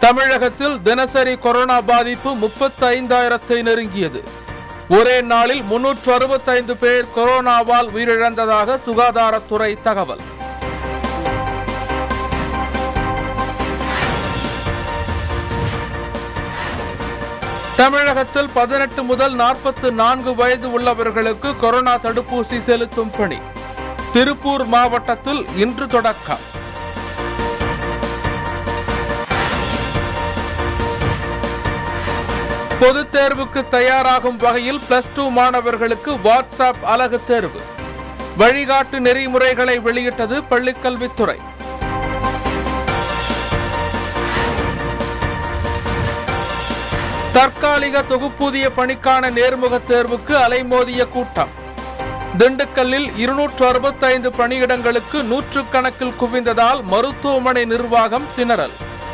தமிழகத்தில் தினசரி கொரோனா பாதிப்பு முப்பத்தி ஐந்தாயிரத்தை நெருங்கியது ஒரே நாளில் முன்னூற்று அறுபத்தைந்து பேர் கொரோனாவால் உயிரிழந்ததாக சுகாதாரத்துறை தகவல் தமிழகத்தில் பதினெட்டு முதல் நாற்பத்து நான்கு வயது உள்ளவர்களுக்கு கொரோனா தடுப்பூசி செலுத்தும் பணி திருப்பூர் மாவட்டத்தில் இன்று தொடக்கம் பொதுத் தேர்வுக்கு தயாராகும் வகையில் பிளஸ் டூ மாணவர்களுக்கு வாட்ஸ்அப் அலகு தேர்வு வழிகாட்டு நெறிமுறைகளை வெளியிட்டது பள்ளிக்கல்வித்துறை தற்காலிக தொகுப்பூதிய பணிக்கான நேர்முக தேர்வுக்கு அலைமோதிய கூட்டம் திண்டுக்கல்லில் இருநூற்று அறுபத்தைந்து பணியிடங்களுக்கு நூற்றுக்கணக்கில் குவிந்ததால் மருத்துவமனை நிர்வாகம் திணறல்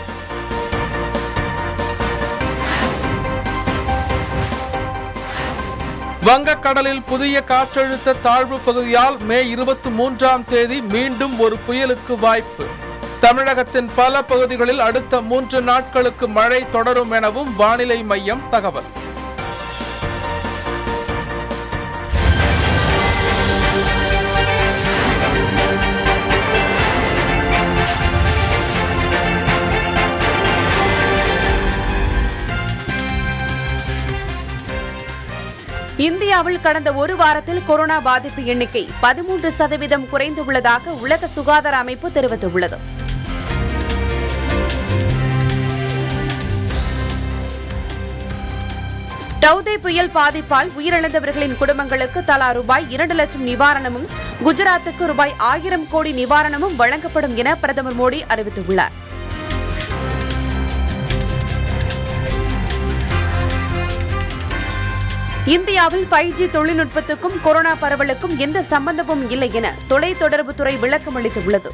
வங்கக்கடலில் புதிய காற்றழுத்த தாழ்வு பகுதியால் மே இருபத்தி மூன்றாம் தேதி மீண்டும் ஒரு புயலுக்கு வாய்ப்பு தமிழகத்தின் பல பகுதிகளில் அடுத்த மூன்று நாட்களுக்கு மழை தொடரும் எனவும் வானிலை மையம் தகவல் இந்தியாவில் கடந்த ஒரு வாரத்தில் கொரோனா பாதிப்பு எண்ணிக்கை பதிமூன்று சதவீதம் குறைந்துள்ளதாக உலக சுகாதார அமைப்பு தெரிவித்துள்ளது டவுதே புயல் பாதிப்பால் உயிரிழந்தவர்களின் குடும்பங்களுக்கு தலா ரூபாய் இரண்டு லட்சம் நிவாரணமும் குஜராத்துக்கு ரூபாய் ஆயிரம் கோடி நிவாரணமும் வழங்கப்படும் என பிரதமர் மோடி அறிவித்துள்ளார் இந்தியாவில் ஃபைவ் ஜி தொழில்நுட்பத்துக்கும் கொரோனா பரவலுக்கும் எந்த சம்பந்தமும் இல்லை என தொலைத்தொடர்புத்துறை விளக்கம் அளித்துள்ளது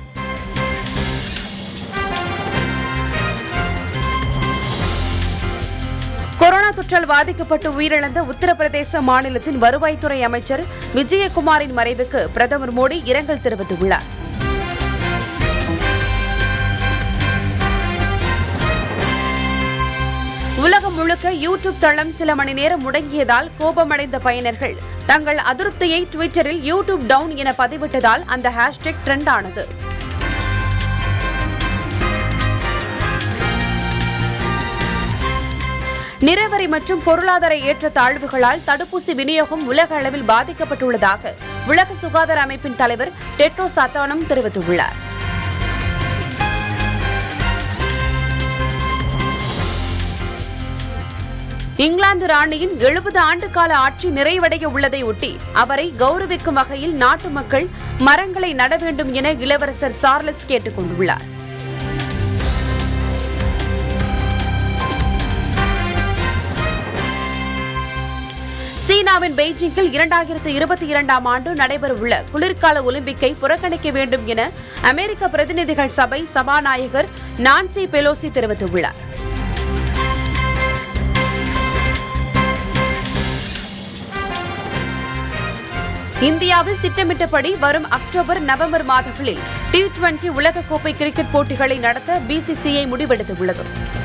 கொரோனா தொற்றால் பாதிக்கப்பட்டு உயிரிழந்த உத்தரப்பிரதேச மாநிலத்தின் வருவாய்த்துறை அமைச்சர் விஜயகுமாரின் மறைவுக்கு பிரதமர் மோடி இரங்கல் தெரிவித்துள்ளார் உலகம் முழுக்க யூடியூப் தளம் சில மணி நேரம் முடங்கியதால் கோபமடைந்த பயனர்கள் தங்கள் அதிருப்தியை ட்விட்டரில் யூடியூப் டவுன் என பதிவிட்டதால் அந்த ஹேஷ்டேக் ட்ரெண்ட் ஆனது நிறவரி மற்றும் பொருளாதார ஏற்ற தாழ்வுகளால் தடுப்பூசி விநியோகம் உலக அளவில் பாதிக்கப்பட்டுள்ளதாக உலக சுகாதார அமைப்பின் தலைவர் டெட்ரோஸ் அத்தானம் தெரிவித்துள்ளார் இங்கிலாந்து ராணியின் எழுபது ஆண்டு கால ஆட்சி நிறைவடைய உள்ளதை ஒட்டி அவரை கௌரவிக்கும் வகையில் நாட்டு மக்கள் மரங்களை நட வேண்டும் என இளவரசர் சார்லஸ் கேட்டுக் கொண்டுள்ளார் சீனாவின் பெய்ஜிங்கில் இரண்டாயிரத்து இருபத்தி இரண்டாம் ஆண்டு நடைபெறவுள்ள குளிர்கால ஒலிம்பிக்கை புறக்கணிக்க வேண்டும் என அமெரிக்க பிரதிநிதிகள் சபை சபாநாயகர் நான்சி பெலோசி தெரிவித்துள்ளார் இந்தியாவில் திட்டமிட்டபடி வரும் அக்டோபர் நவம்பர் மாதங்களில் டி டுவெண்டி உலகக்கோப்பை கிரிக்கெட் போட்டிகளை நடத்த பிசிசிஐ முடிவெடுத்துள்ளது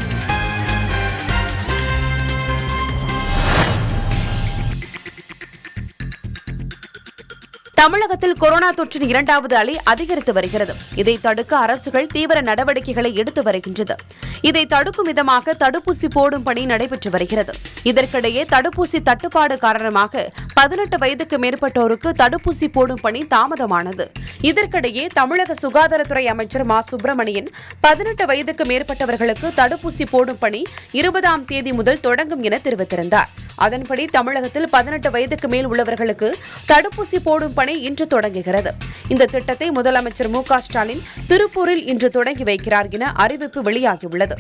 தமிழகத்தில் கொரோனா தொற்றின் இரண்டாவது அலை அதிகரித்து வருகிறது இதை தடுக்க அரசுகள் தீவிர நடவடிக்கைகளை எடுத்து வருகின்றது இதை தடுக்கும் விதமாக தடுப்பூசி போடும் பணி நடைபெற்று வருகிறது இதற்கிடையே தடுப்பூசி தட்டுப்பாடு காரணமாக பதினெட்டு வயதுக்கு மேற்பட்டோருக்கு தடுப்பூசி போடும் பணி தாமதமானது இதற்கிடையே தமிழக சுகாதாரத்துறை அமைச்சர் மா சுப்பிரமணியன் பதினெட்டு வயதுக்கு மேற்பட்டவர்களுக்கு தடுப்பூசி போடும் பணி இருபதாம் தேதி முதல் தொடங்கும் என தெரிவித்திருந்தார் அதன்படி தமிழகத்தில் பதினெட்டு வயதுக்கு மேல் உள்ளவர்களுக்கு தடுப்பூசி போடும் பணி இன்று தொடங்குகிறது இந்த திட்டத்தை முதலமைச்சர் மு க ஸ்டாலின் திருப்பூரில் இன்று தொடங்கி வைக்கிறார் என அறிவிப்பு வெளியாகியுள்ளது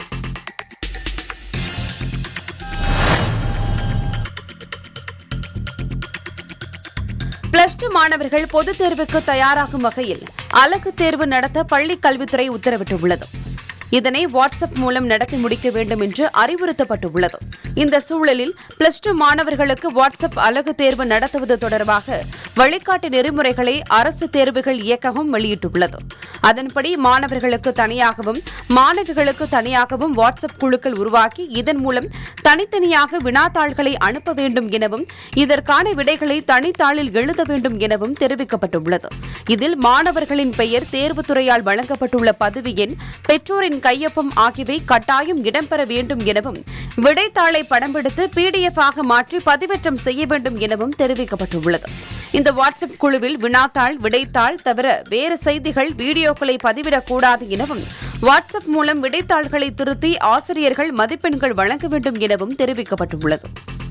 பிளஸ் டூ மாணவர்கள் பொதுத் தேர்வுக்கு தயாராகும் வகையில் அலகு தேர்வு நடத்த பள்ளிக் கல்வித்துறை உத்தரவிட்டுள்ளது இதனை வாட்ஸ்அப் மூலம் நடத்தி முடிக்க வேண்டும் என்று அறிவுறுத்தப்பட்டுள்ளது இந்த சூழலில் பிளஸ் டூ மாணவர்களுக்கு வாட்ஸ்அப் அலகு தேர்வு நடத்துவது தொடர்பாக வழிகாட்டு நெறிமுறைகளை அரசு தேர்வுகள் இயக்ககம் வெளியிட்டுள்ளது அதன்படி மாணவர்களுக்கு தனியாகவும் மாணவிகளுக்கு தனியாகவும் வாட்ஸ்அப் குழுக்கள் உருவாக்கி இதன் மூலம் தனித்தனியாக வினாத்தாள்களை அனுப்ப வேண்டும் எனவும் இதற்கான விடைகளை தனித்தாளில் எழுத வேண்டும் எனவும் தெரிவிக்கப்பட்டுள்ளது இதில் மாணவர்களின் பெயர் தேர்வுத்துறையால் வழங்கப்பட்டுள்ள பதவி எண் பெற்றோரின் கையொப்பம் ஆகியவை கட்டாயம் இடம்பெற வேண்டும் எனவும் விடைத்தாளை படம் பிடித்து பிடிஎஃப் ஆக மாற்றி பதிவேற்றம் செய்ய வேண்டும் எனவும் தெரிவிக்கப்பட்டுள்ளது இந்த வாட்ஸ்அப் குழுவில் வினாத்தாள் விடைத்தாள் தவிர வேறு செய்திகள் வீடியோக்களை பதிவிடக்கூடாது எனவும் வாட்ஸ்அப் மூலம் விடைத்தாள்களை திருத்தி ஆசிரியர்கள் மதிப்பெண்கள் வழங்க வேண்டும் எனவும் தெரிவிக்கப்பட்டுள்ளது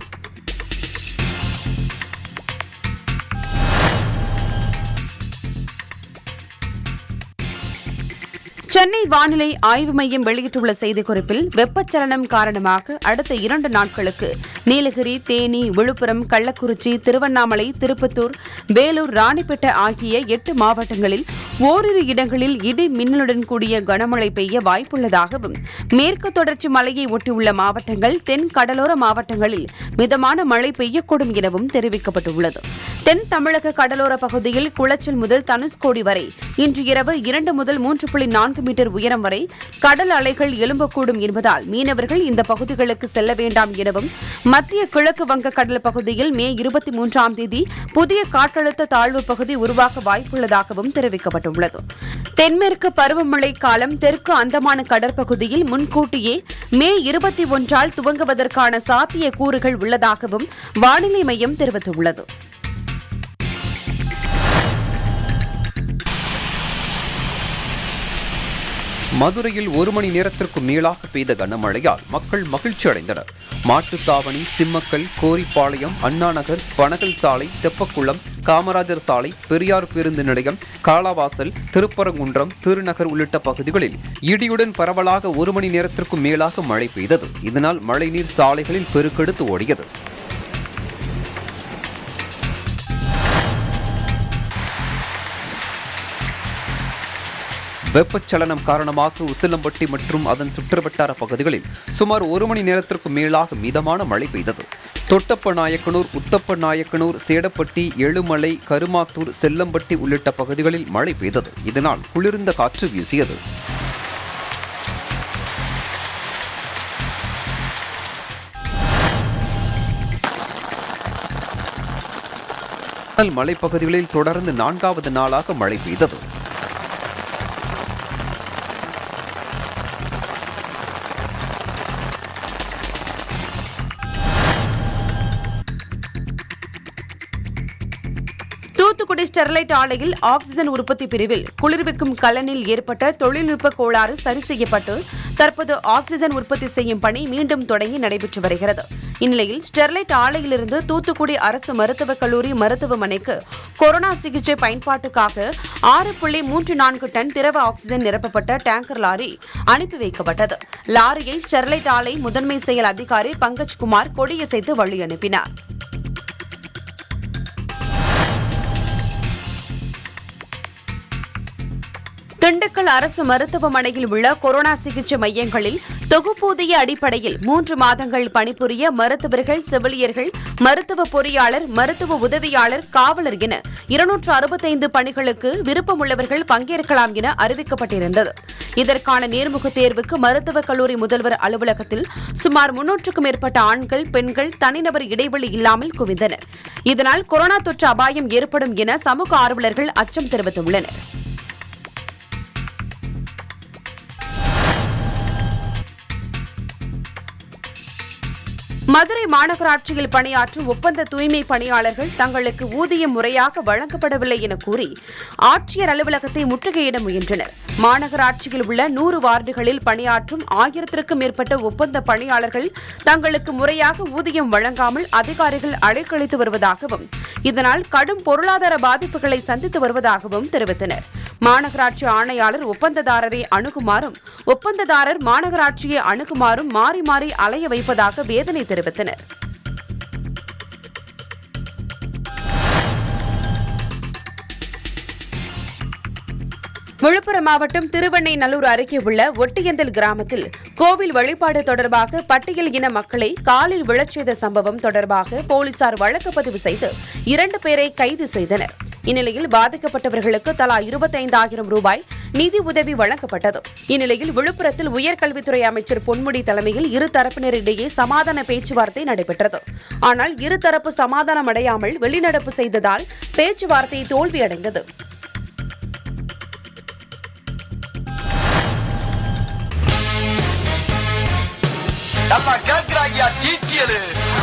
சென்னை வானிலை ஆய்வு மையம் வெளியிட்டுள்ள செய்திக்குறிப்பில் வெப்பச்சலனம் காரணமாக அடுத்த இரண்டு நாட்களுக்கு நீலகிரி தேனி விழுப்புரம் கள்ளக்குறிச்சி திருவண்ணாமலை திருப்பத்தூர் வேலூர் ராணிப்பேட்டை ஆகிய எட்டு மாவட்டங்களில் ஓரிரு இடங்களில் இடி மின்னலுடன் கூடிய கனமழை பெய்ய வாய்ப்புள்ளதாகவும் மேற்கு தொடர்ச்சி மலையை ஒட்டியுள்ள மாவட்டங்கள் தென் கடலோர மாவட்டங்களில் மிதமான மழை பெய்யக்கூடும் எனவும் தெரிவிக்கப்பட்டுள்ளது தென் தமிழக கடலோர பகுதியில் குளச்சல் முதல் தனுஷ்கோடி வரை இன்று இரவு இரண்டு முதல் மூன்று புள்ளி நான்கு மீட்டர் உயரம் வரை கடல் அலைகள் எழும்பக்கூடும் என்பதால் மீனவர்கள் இந்த பகுதிகளுக்கு செல்ல வேண்டாம் எனவும் மத்திய கிழக்கு வங்க கடல் பகுதியில் மே இருபத்தி மூன்றாம் தேதி புதிய காற்றழுத்த தாழ்வு பகுதி உருவாக வாய்ப்புள்ளதாகவும் தெரிவிக்கப்பட்டுள்ளது தென்மேற்கு பருவமழை காலம் தெற்கு அந்தமான கடற்பகுதியில் முன்கூட்டியே மே இருபத்தி ஒன்றால் துவங்குவதற்கான சாத்திய கூறுகள் உள்ளதாகவும் வானிலை மையம் தெரிவித்துள்ளது மதுரையில் ஒரு மணி நேரத்திற்கு மேலாக பெய்த கனமழையால் மக்கள் மகிழ்ச்சி அடைந்தனர் மாட்டுத்தாவணி சிம்மக்கல் கோரிப்பாளையம் அண்ணாநகர் பனகல் சாலை தெப்பக்குளம் காமராஜர் சாலை பெரியார் பேருந்து நிலையம் காலாவாசல் திருப்பரங்குன்றம் திருநகர் உள்ளிட்ட பகுதிகளில் இடியுடன் பரவலாக ஒரு மணி நேரத்திற்கும் மேலாக மழை பெய்தது இதனால் மழைநீர் சாலைகளில் பெருக்கெடுத்து ஓடியது வெப்பச்சலனம் காரணமாக உசிலம்பட்டி மற்றும் அதன் சுற்றுவட்டார பகுதிகளில் சுமார் ஒரு மணி நேரத்திற்கு மேலாக மிதமான மழை பெய்தது தொட்டப்ப நாயக்கனூர் உத்தப்ப நாயக்கனூர் சேடப்பட்டி எழுமலை கருமாத்தூர் செல்லம்பட்டி உள்ளிட்ட பகுதிகளில் மழை பெய்தது இதனால் குளிர்ந்த காற்று வீசியது மலைப்பகுதிகளில் தொடர்ந்து நான்காவது நாளாக மழை பெய்தது தூத்துக்குடி ஸ்டெர்லைட் ஆலையில் ஆக்ஸிஜன் உற்பத்தி பிரிவில் குளிர்விக்கும் கலனில் ஏற்பட்ட தொழில்நுட்ப கோளாறு சரி செய்யப்பட்டு தற்போது ஆக்ஸிஜன் உற்பத்தி செய்யும் பணி மீண்டும் தொடங்கி நடைபெற்று வருகிறது இந்நிலையில் ஸ்டெர்லைட் ஆலையிலிருந்து தூத்துக்குடி அரசு மருத்துவக் கல்லூரி மருத்துவமனைக்கு கொரோனா சிகிச்சை பயன்பாட்டுக்காக ஆறு புள்ளி மூன்று நான்கு டன் திரவ ஆக்ஸிஜன் நிரப்பப்பட்ட டேங்கர் லாரி அனுப்பி வைக்கப்பட்டது லாரியை ஸ்டெர்லைட் ஆலை முதன்மை செயல் அதிகாரி பங்கஜ் குமார் கொடியசைத்து வழி அனுப்பினார் திண்டுக்கல் அரசு மருத்துவமனையில் உள்ள கொரோனா சிகிச்சை மையங்களில் தொகுப்பூதிய அடிப்படையில் மூன்று மாதங்கள் பணிபுரிய மருத்துவர்கள் செவிலியர்கள் மருத்துவ பொறியாளர் மருத்துவ உதவியாளர் காவலர் என இருநூற்று அறுபத்தைந்து பணிகளுக்கு விருப்பமுள்ளவர்கள் பங்கேற்கலாம் என அறிவிக்கப்பட்டிருந்தது இதற்கான நேர்முக தேர்வுக்கு மருத்துவக் கல்லூரி முதல்வர் அலுவலகத்தில் சுமார் முன்னூற்றுக்கும் மேற்பட்ட ஆண்கள் பெண்கள் தனிநபர் இடைவெளி இல்லாமல் குவிந்தனர் இதனால் கொரோனா தொற்று அபாயம் ஏற்படும் என சமூக ஆர்வலர்கள் அச்சம் தெரிவித்துள்ளனர் மதுரை மாநகராட்சியில் பணியாற்றும் ஒப்பந்த தூய்மை பணியாளர்கள் தங்களுக்கு ஊதியம் முறையாக வழங்கப்படவில்லை என கூறி ஆட்சியர் அலுவலகத்தை முற்றுகையிட முயன்றனர் மாநகராட்சியில் உள்ள நூறு வார்டுகளில் பணியாற்றும் ஆயிரத்திற்கும் மேற்பட்ட ஒப்பந்த பணியாளர்கள் தங்களுக்கு முறையாக ஊதியம் வழங்காமல் அதிகாரிகள் அழைக்கழித்து வருவதாகவும் இதனால் கடும் பொருளாதார பாதிப்புகளை சந்தித்து வருவதாகவும் தெரிவித்தனர் மாநகராட்சி ஆணையாளர் ஒப்பந்ததாரரை அணுகுமாறும் ஒப்பந்ததாரர் மாநகராட்சியை அணுகுமாறும் மாறி மாறி அலைய வைப்பதாக வேதனை தெரிவித்தனர் விழுப்புரம் மாவட்டம் திருவெண்ணைநல்லூர் அருகே உள்ள ஒட்டியந்தல் கிராமத்தில் கோவில் வழிபாடு தொடர்பாக பட்டியல் இன மக்களை காலில் விழச் செய்த சம்பவம் தொடர்பாக போலீசார் வழக்கு பதிவு செய்து இரண்டு பேரை கைது செய்தனர் இந்நிலையில் பாதிக்கப்பட்டவர்களுக்கு தலா இருபத்தைந்தாயிரம் ரூபாய் நிதி உதவி வழங்கப்பட்டது இந்நிலையில் விழுப்புரத்தில் உயர்கல்வித்துறை அமைச்சர் பொன்முடி தலைமையில் இரு தரப்பினரிடையே சமாதான பேச்சுவார்த்தை நடைபெற்றது ஆனால் இருதரப்பு சமாதானம் அடையாமல் வெளிநடப்பு செய்ததால் பேச்சுவார்த்தை தோல்வியடைந்தது நல்லா கேக்குறாங்க டீட்டியலு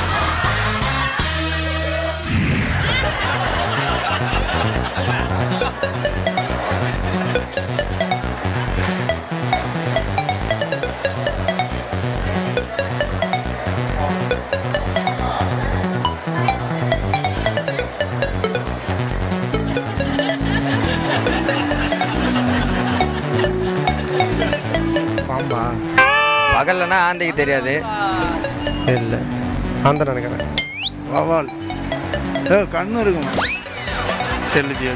பாம்பா பகல்லனா ஆந்தைக்கு தெரியாது இல்லை அந்த நினைக்கிறேன் வவால் ஏ கண்ணு இருக்கும் தெரியல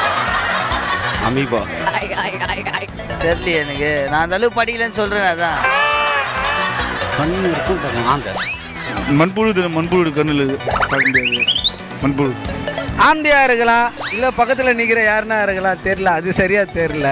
அமீபா தெரியலையே எனக்கு நான் அந்த அளவுக்கு படிக்கலன்னு சொல்றேன் அதான் கண்ணு இருக்கும் ஆந்த மண்புழு தெரியும் மண்புழு கண்ணில் பார்க்க முடியாது மண்புழு ஆந்தையா இருக்கலாம் இல்ல பக்கத்துல நிக்கிற யாருன்னா இருக்கலாம் தெரியல அது சரியா தெரியல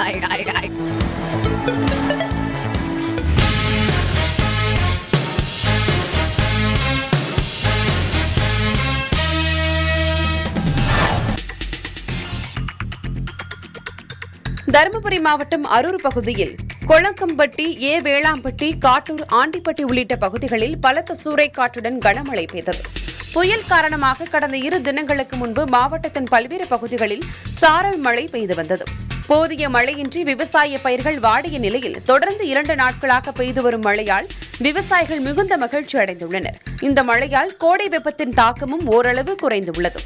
தருமபுரி மாவட்டம் அரூர் பகுதியில் கொளக்கம்பட்டி ஏ வேளாம்பட்டி காட்டூர் ஆண்டிப்பட்டி உள்ளிட்ட பகுதிகளில் பலத்த சூறைக்காற்றுடன் கனமழை பெய்தது புயல் காரணமாக கடந்த இரு தினங்களுக்கு முன்பு மாவட்டத்தின் பல்வேறு பகுதிகளில் சாரல் மழை பெய்து வந்தது போதிய மழையின்றி விவசாய பயிர்கள் வாடிய நிலையில் தொடர்ந்து இரண்டு நாட்களாக பெய்து வரும் மழையால் விவசாயிகள் மிகுந்த மகிழ்ச்சி அடைந்துள்ளனர் இந்த மழையால் கோடை வெப்பத்தின் தாக்கமும் ஓரளவு குறைந்துள்ளது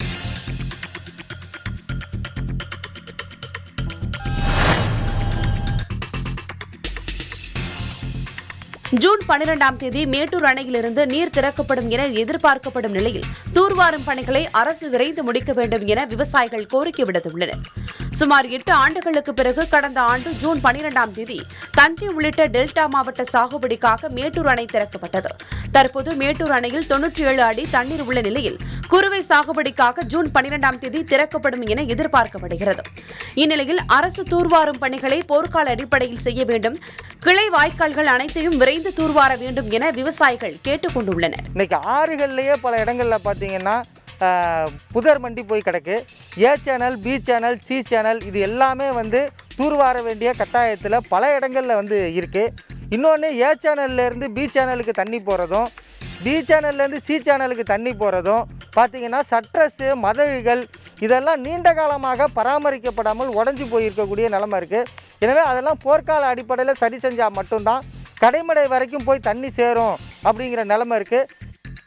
ஜூன் பனிரெண்டாம் தேதி மேட்டூர் அணையிலிருந்து நீர் திறக்கப்படும் என எதிர்பார்க்கப்படும் நிலையில் தூர்வாரும் பணிகளை அரசு விரைந்து முடிக்க வேண்டும் என விவசாயிகள் கோரிக்கை விடுத்துள்ளனர் சுமார் எட்டு ஆண்டுகளுக்கு பிறகு கடந்த ஆண்டு ஜூன் பனிரெண்டாம் தேதி தஞ்சை உள்ளிட்ட டெல்டா மாவட்ட சாகுபடிக்காக மேட்டூர் அணை திறக்கப்பட்டது தற்போது மேட்டூர் அணையில் தொன்னூற்றி ஏழு அடி தண்ணீர் உள்ள நிலையில் குறுவை சாகுபடிக்காக ஜூன் பனிரெண்டாம் தேதி திறக்கப்படும் என எதிர்பார்க்கப்படுகிறது இந்நிலையில் அரசு தூர்வாரும் பணிகளை போர்க்கால அடிப்படையில் செய்ய வேண்டும் கிளை வாய்க்கால்கள் அனைத்தையும் விரைந்து தூர்வார வேண்டும் என விவசாயிகள் கேட்டுக் கொண்டுள்ளனர் இன்னைக்கு ஆறுகள்லேயே பல இடங்கள்ல பார்த்தீங்கன்னா ஆஹ், புதர் மண்டி போய் கிடக்கு A channel B channel C channel இது எல்லாமே வந்து தூர்வார வேண்டிய கட்டாயத்தில் பல இடங்களில் வந்து இருக்குது இன்னொன்று ஏ சேனல்லேருந்து பி சேனலுக்கு தண்ணி போகிறதும் பி சேனல்லேருந்து சி சேனலுக்கு தண்ணி போகிறதும் பார்த்தீங்கன்னா சட்ரஸ்ஸு மதகுகள் இதெல்லாம் நீண்ட காலமாக பராமரிக்கப்படாமல் உடஞ்சி போயிருக்கக்கூடிய நிலமை இருக்குது எனவே அதெல்லாம் போர்க்கால அடிப்படையில் சரி செஞ்சால் மட்டும்தான் கடைமடை வரைக்கும் போய் தண்ணி சேரும் அப்படிங்கிற நிலமை இருக்குது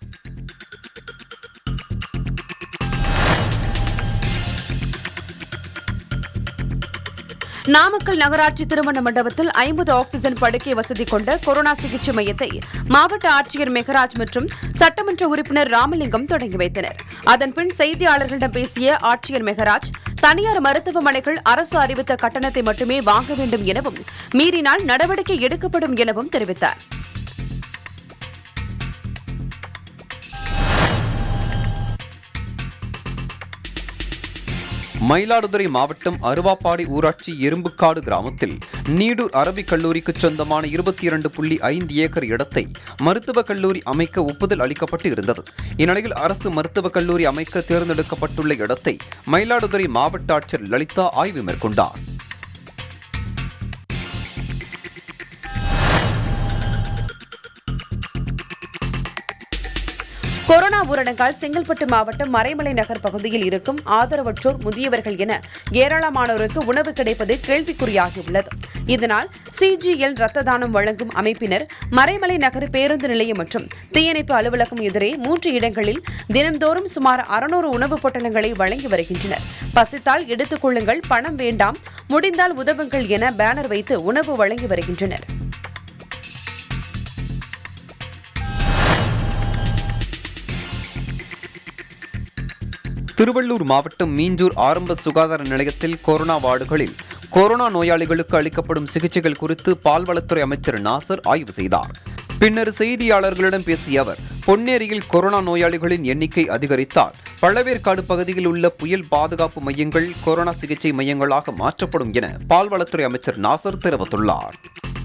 நாமக்கல் நகராட்சி திருமண மண்டபத்தில் ஐம்பது ஆக்ஸிஜன் படுக்கை வசதி கொண்ட கொரோனா சிகிச்சை மையத்தை மாவட்ட ஆட்சியர் மெகராஜ் மற்றும் சட்டமன்ற உறுப்பினர் ராமலிங்கம் தொடங்கி வைத்தனர் அதன்பின் செய்தியாளர்களிடம் பேசிய ஆட்சியர் மெகராஜ் தனியார் மருத்துவமனைகள் அரசு அறிவித்த கட்டணத்தை மட்டுமே வாங்க வேண்டும் எனவும் மீறினால் நடவடிக்கை எடுக்கப்படும் எனவும் தெரிவித்தார் மயிலாடுதுறை மாவட்டம் அருவாப்பாடி ஊராட்சி எறும்புக்காடு கிராமத்தில் நீடூர் அரபிக் கல்லூரிக்கு சொந்தமான இருபத்தி இரண்டு புள்ளி ஐந்து ஏக்கர் இடத்தை மருத்துவக் கல்லூரி அமைக்க ஒப்புதல் அளிக்கப்பட்டு இருந்தது இந்நிலையில் அரசு மருத்துவக் கல்லூரி அமைக்க தேர்ந்தெடுக்கப்பட்டுள்ள இடத்தை மயிலாடுதுறை மாவட்ட ஆட்சியர் லலிதா ஆய்வு மேற்கொண்டார் கொரோனா ஊரடங்கால் செங்கல்பட்டு மாவட்டம் மறைமலை நகர் பகுதியில் இருக்கும் ஆதரவற்றோர் முதியவர்கள் என ஏராளமானோருக்கு உணவு கிடைப்பது கேள்விக்குறியாகியுள்ளது இதனால் சிஜிஎல் ரத்த தானம் வழங்கும் அமைப்பினர் மறைமலை நகர் பேருந்து நிலையம் மற்றும் தீயணைப்பு அலுவலகம் எதிரே மூன்று இடங்களில் தினம்தோறும் சுமார் அறுநூறு உணவுப் பொட்டலங்களை வழங்கி வருகின்றனர் பசித்தால் எடுத்துக் கொள்ளுங்கள் பணம் வேண்டாம் முடிந்தால் உதவுங்கள் என பேனர் வைத்து உணவு வழங்கி வருகின்றனர் திருவள்ளூர் மாவட்டம் மீஞ்சூர் ஆரம்ப சுகாதார நிலையத்தில் கொரோனா வார்டுகளில் கொரோனா நோயாளிகளுக்கு அளிக்கப்படும் சிகிச்சைகள் குறித்து பால்வளத்துறை அமைச்சர் நாசர் ஆய்வு செய்தார் பின்னர் செய்தியாளர்களிடம் பேசிய அவர் பொன்னேரியில் கொரோனா நோயாளிகளின் எண்ணிக்கை அதிகரித்தால் பழவேற்காடு பகுதியில் உள்ள புயல் பாதுகாப்பு மையங்கள் கொரோனா சிகிச்சை மையங்களாக மாற்றப்படும் என பால்வளத்துறை அமைச்சர் நாசர் தெரிவித்துள்ளார்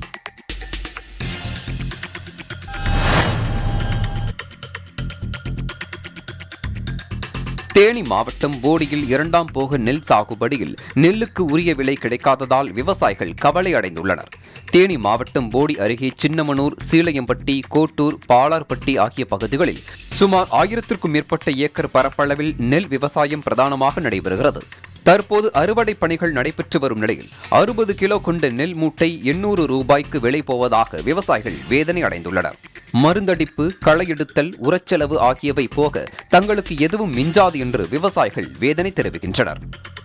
தேனி மாவட்டம் போடியில் இரண்டாம் போக நெல் சாகுபடியில் நெல்லுக்கு உரிய விலை கிடைக்காததால் விவசாயிகள் கவலை அடைந்துள்ளனர் தேனி மாவட்டம் போடி அருகே சின்னமனூர் சீலையம்பட்டி கோட்டூர் பாலார்பட்டி ஆகிய பகுதிகளில் சுமார் ஆயிரத்திற்கும் மேற்பட்ட ஏக்கர் பரப்பளவில் நெல் விவசாயம் பிரதானமாக நடைபெறுகிறது தற்போது அறுவடை பணிகள் நடைபெற்று வரும் நிலையில் அறுபது கிலோ கொண்ட நெல் மூட்டை எண்ணூறு ரூபாய்க்கு விலை போவதாக விவசாயிகள் வேதனை அடைந்துள்ளனர் மருந்தடிப்பு களை எடுத்தல் உரச்செலவு ஆகியவை போக தங்களுக்கு எதுவும் மிஞ்சாது என்று விவசாயிகள் வேதனை தெரிவிக்கின்றனர்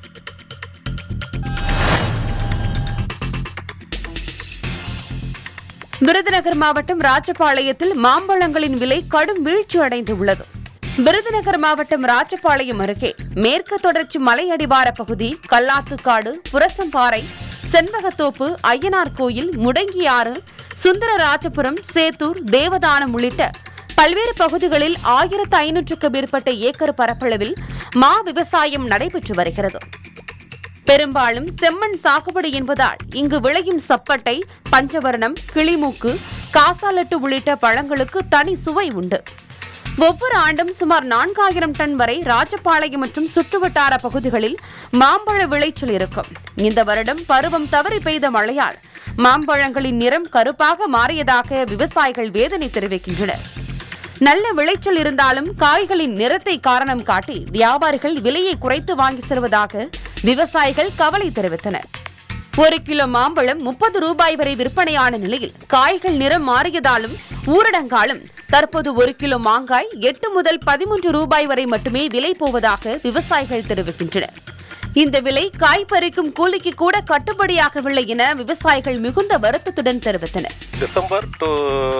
விருதுநகர் மாவட்டம் ராஜபாளையத்தில் மாம்பழங்களின் விலை கடும் வீழ்ச்சி அடைந்துள்ளது விருதுநகர் மாவட்டம் ராஜபாளையம் அருகே மேற்கு தொடர்ச்சி மலை அடிவார பகுதி கல்லாத்துக்காடு புரசம்பாறை செண்பகத்தோப்பு ஐயனார் கோயில் முடங்கியாறு சுந்தரராஜபுரம் சேத்தூர் தேவதானம் உள்ளிட்ட பல்வேறு பகுதிகளில் ஆயிரத்து ஐநூற்றுக்கு மேற்பட்ட ஏக்கர் பரப்பளவில் மா விவசாயம் நடைபெற்று வருகிறது பெரும்பாலும் செம்மண் சாகுபடி என்பதால் இங்கு விளையும் சப்பட்டை பஞ்சவர்ணம் கிளிமூக்கு காசாலட்டு உள்ளிட்ட பழங்களுக்கு தனி சுவை உண்டு ஒவ்வொரு ஆண்டும் சுமார் நான்காயிரம் டன் வரை ராஜபாளையம் மற்றும் சுற்றுவட்டார பகுதிகளில் மாம்பழ விளைச்சல் இருக்கும் இந்த வருடம் பருவம் தவறி பெய்த மழையால் மாம்பழங்களின் நிறம் கருப்பாக மாறியதாக விவசாயிகள் வேதனை தெரிவிக்கின்றனர் நல்ல விளைச்சல் இருந்தாலும் காய்களின் நிறத்தை காரணம் காட்டி வியாபாரிகள் விலையை குறைத்து வாங்கி செல்வதாக விவசாயிகள் கவலை தெரிவித்தனர் ஒரு கிலோ மாம்பழம் முப்பது ரூபாய் வரை விற்பனையான நிலையில் காய்கள் நிறம் மாறியதாலும் ஊரடங்காலும் தற்போது ஒரு கிலோ மாங்காய் எட்டு முதல் பதிமூன்று ரூபாய் வரை மட்டுமே விலை போவதாக விவசாயிகள் தெரிவிக்கின்றனர் இந்த விலை காய் பறிக்கும் கூலிக்கு கூட கட்டுப்படியாகவில்லை என விவசாயிகள் மிகுந்த வருத்தத்துடன் தெரிவித்தனர் டிசம்பர் டு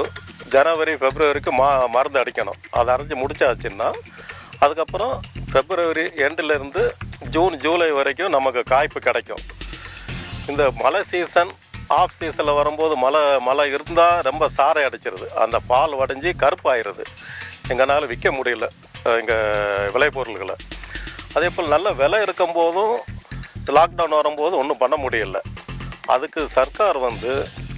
ஜனவரி பிப்ரவரிக்கு மா மருந்து அடிக்கணும் அதை அரைச்சி முடிச்சாச்சுன்னா அதுக்கப்புறம் பிப்ரவரி எண்டுலேருந்து ஜூன் ஜூலை வரைக்கும் நமக்கு காய்ப்பு கிடைக்கும் இந்த மழை சீசன் ஆஃப் சீசனில் வரும்போது மழை மழை இருந்தால் ரொம்ப சாரை அடிச்சிருது அந்த பால் வடைஞ்சி கருப்பாயிருது எங்களால் விற்க முடியல எங்கள் விளைபொருள்களை அதே போல் நல்ல விலை இருக்கும்போதும் லாக்டவுன் வரும்போது ஒன்றும் பண்ண முடியல அதுக்கு சர்க்கார் வந்து